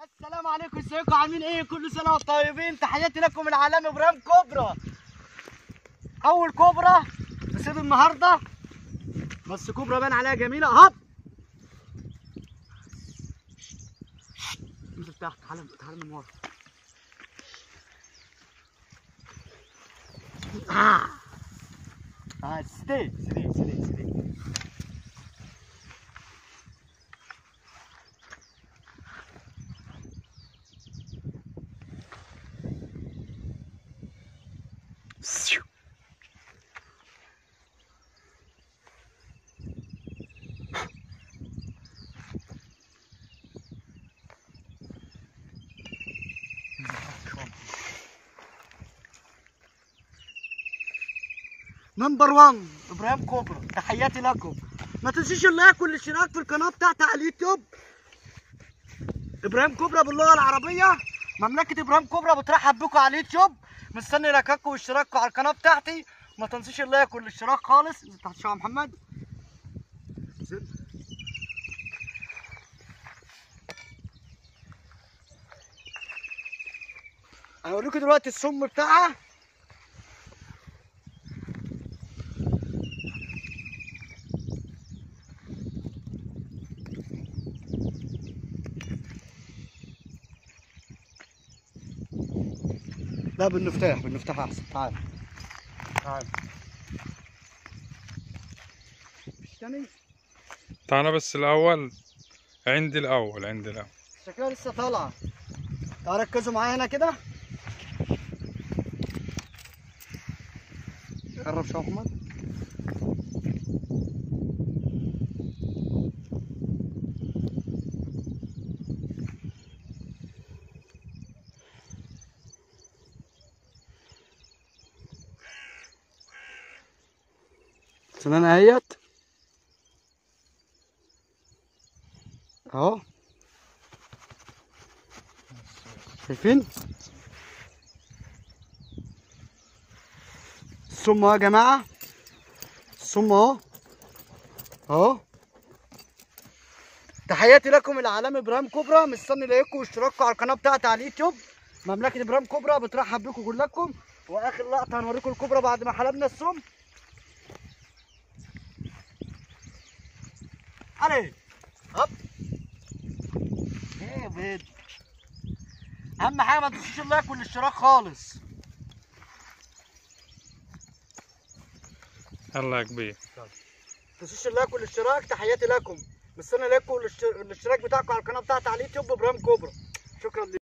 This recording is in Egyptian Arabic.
السلام عليكم ازيكم عاملين ايه كل سنه وانتم طيبين تحياتي لكم من عالم ابراهيم كوبرا اول كوبرا بصيد النهارده بس كوبرا بان عليها جميله هب انزل تحت تعالى تعالى من ورا اه اه ستي ستي ستي ستي Siu. نمبر 1 ابراهيم كوبرا تحياتي لكم ما تنسيش اللايك والاشتراك في القناه بتاعتي على اليوتيوب ابراهيم كوبرا باللغه العربيه مملكه ابراهيم كوبرا بترحب بكم على اليوتيوب مستني لايكاتكم واشتراككم على القناه بتاعتي ما تنسيش اللايك والاشتراك خالص انزل تحت شويه يا محمد انزل. هوريكم دلوقتي السم بتاعها لا بالمفتاح بالمفتاح احسن تعال تعال مش تاني تعالى بس الأول عندي الأول عندي الأول شكلها لسه طالعه تعال ركزوا معايا هنا كده قرب شويه يا محمد سنان اهيت اهو شايفين السم اهو يا جماعه السم اهو اهو تحياتي لكم العالم ابراهيم كوبرا مستني لايكم واشتراككم على القناه بتاعتي على اليوتيوب مملكه ابراهيم كوبرا بترحب بكم كلكم واخر لقطه هنوريكم الكوبرا بعد ما حلبنا السم علي هب ايه يا بيض اهم حاجه ما تنسوش اللايك والاشتراك خالص يلا يا كبير ما تنسوش اللايك والاشتراك تحياتي لكم مستني لايكم والاشتراك بتاعكم على القناه بتاعتي على اليوتيوب ابراهيم كوبرا شكرا لكم